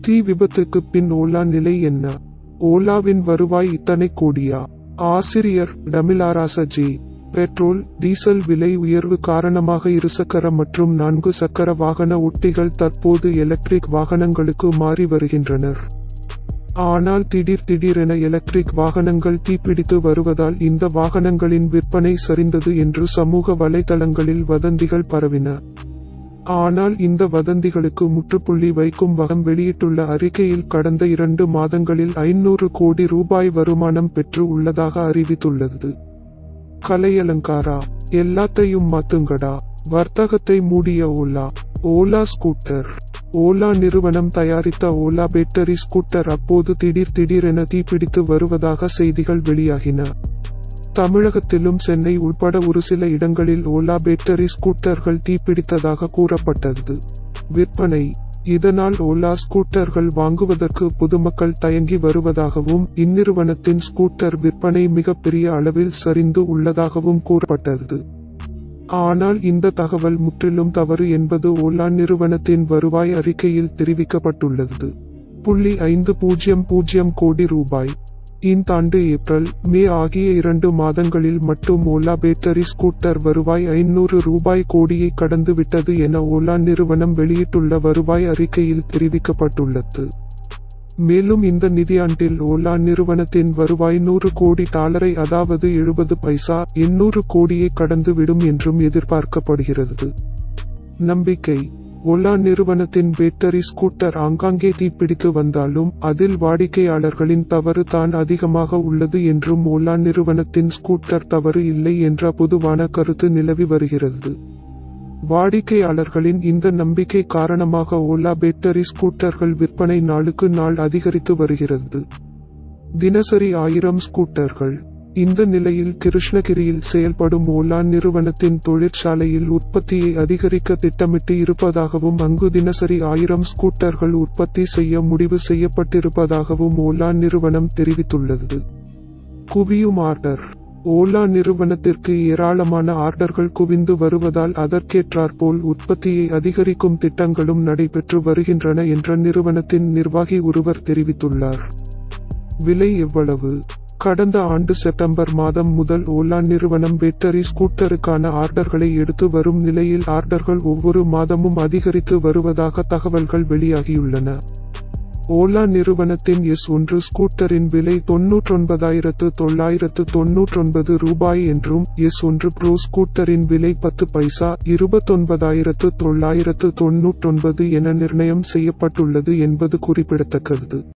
தீ விபத்துக்கு பின் ஓலா நிலை என்ன ஓலாவின் வருவாய் இத்தனை கோடியா ஆசிரியர் டமிலாராச ஜே பெட்ரோல் டீசல் விலை உயர்வு காரணமாக இருசக்கர மற்றும் நான்கு சக்கர வாகன ஓட்டிகள் தற்போது எலக்ட்ரிக் வாகனங்களுக்கு மாறி வருகின்றனர் ஆனால் திடீர் திடீரென எலக்ட்ரிக் வாகனங்கள் தீப்பிடித்து வருவதால் இந்த வாகனங்களின் விற்பனை சரிந்தது என்று சமூக வலைதளங்களில் வதந்திகள் பரவின ஆனால் இந்த வதந்திகளுக்கு முற்றுப்புள்ளி வைக்கும் வகம் வெளியிட்டுள்ள அறிக்கையில் கடந்த இரண்டு மாதங்களில் ஐநூறு கோடி ரூபாய் வருமானம் பெற்று உள்ளதாக அறிவித்துள்ளது கலையலங்காரா எல்லாத்தையும் மாத்துங்கடா வர்த்தகத்தை மூடிய ஓலா ஓலா ஸ்கூட்டர் ஓலா நிறுவனம் தயாரித்த ஓலா பேட்டரி ஸ்கூட்டர் அப்போது திடீர் திடீரென தீப்பிடித்து வருவதாக செய்திகள் வெளியாகின தமிழகத்திலும் சென்னை உள்பட ஒரு சில இடங்களில் ஓலா பேட்டரி ஸ்கூட்டர்கள் தீப்பிடித்ததாக கூறப்பட்டது விற்பனை இதனால் ஓலா ஸ்கூட்டர்கள் வாங்குவதற்கு பொதுமக்கள் தயங்கி வருவதாகவும் இந்நிறுவனத்தின் ஸ்கூட்டர் விற்பனை மிகப்பெரிய அளவில் சரிந்து உள்ளதாகவும் கூறப்பட்டது ஆனால் இந்த தகவல் முற்றிலும் தவறு என்பது ஓலா நிறுவனத்தின் வருவாய் அறிக்கையில் தெரிவிக்கப்பட்டுள்ளது புள்ளி ஐந்து பூஜ்ஜியம் பூஜ்ஜியம் கோடி ரூபாய் இந்த ஆண்டு ஏப்ரல் மே ஆகிய இரண்டு மாதங்களில் மட்டும் ஓலா பேட்டரி ஸ்கூட்டர் வருவாய் ஐநூறு ரூபாய் கோடியை கடந்து விட்டது என ஓலா நிறுவனம் வெளியிட்டுள்ள வருவாய் அறிக்கையில் தெரிவிக்கப்பட்டுள்ளது மேலும் இந்த நிதியாண்டில் ஓலா நிறுவனத்தின் வருவாய் நூறு கோடி டாலரை அதாவது எழுபது பைசா எண்ணூறு கோடியை கடந்து விடும் என்றும் எதிர்பார்க்கப்படுகிறது நம்பிக்கை ஓலா நிறுவனத்தின் பேட்டரி ஸ்கூட்டர் ஆங்காங்கே தீப்பிடித்து வந்தாலும் அதில் வாடிக்கையாளர்களின் தவறு தான் அதிகமாக உள்ளது என்றும் ஓலா நிறுவனத்தின் ஸ்கூட்டர் தவறு இல்லை என்ற பொதுவான கருத்து நிலவி வருகிறது வாடிக்கையாளர்களின் இந்த நம்பிக்கை காரணமாக ஓலா பேட்டரி ஸ்கூட்டர்கள் விற்பனை நாளுக்கு நாள் அதிகரித்து வருகிறது தினசரி ஆயிரம் ஸ்கூட்டர்கள் இந்த நிலையில் கிருஷ்ணகிரியில் செயல்படும் ஓலா நிறுவனத்தின் தொழிற்சாலையில் உற்பத்தியை அதிகரிக்க திட்டமிட்டு இருப்பதாகவும் அங்கு தினசரி ஆயிரம் ஸ்கூட்டர்கள் உற்பத்தி செய்ய முடிவு செய்யப்பட்டிருப்பதாகவும் ஓலா நிறுவனம் தெரிவித்துள்ளது குவியும் ஆர்டர் ஓலா நிறுவனத்திற்கு ஏராளமான ஆர்டர்கள் குவிந்து வருவதால் அதற்கேற்றாற்போல் உற்பத்தியை அதிகரிக்கும் திட்டங்களும் நடைபெற்று வருகின்றன என்ற நிறுவனத்தின் நிர்வாகி ஒருவர் தெரிவித்துள்ளார் விலை எவ்வளவு கடந்த ஆண்டு செப்டம்பர் மாதம் முதல் ஓலா நிறுவனம் பேட்டரி ஸ்கூட்டருக்கான ஆர்டர்களை எடுத்து வரும் நிலையில் ஆர்டர்கள் ஒவ்வொரு மாதமும் அதிகரித்து வருவதாக தகவல்கள் வெளியாகியுள்ளன ஓலா நிறுவனத்தின் எஸ் ஒன்று ஸ்கூட்டரின் விலை தொன்னூற்றொன்பதாயிரத்து தொள்ளாயிரத்து தொன்னூற்றொன்பது ரூபாய் என்றும் எஸ் ஒன்று ப்ரோ ஸ்கூட்டரின் விலை பத்து பைசா இருபத்தொன்பதாயிரத்து தொள்ளாயிரத்து தொன்னூற்றொன்பது என நிர்ணயம் செய்யப்பட்டுள்ளது என்பது குறிப்பிடத்தக்கது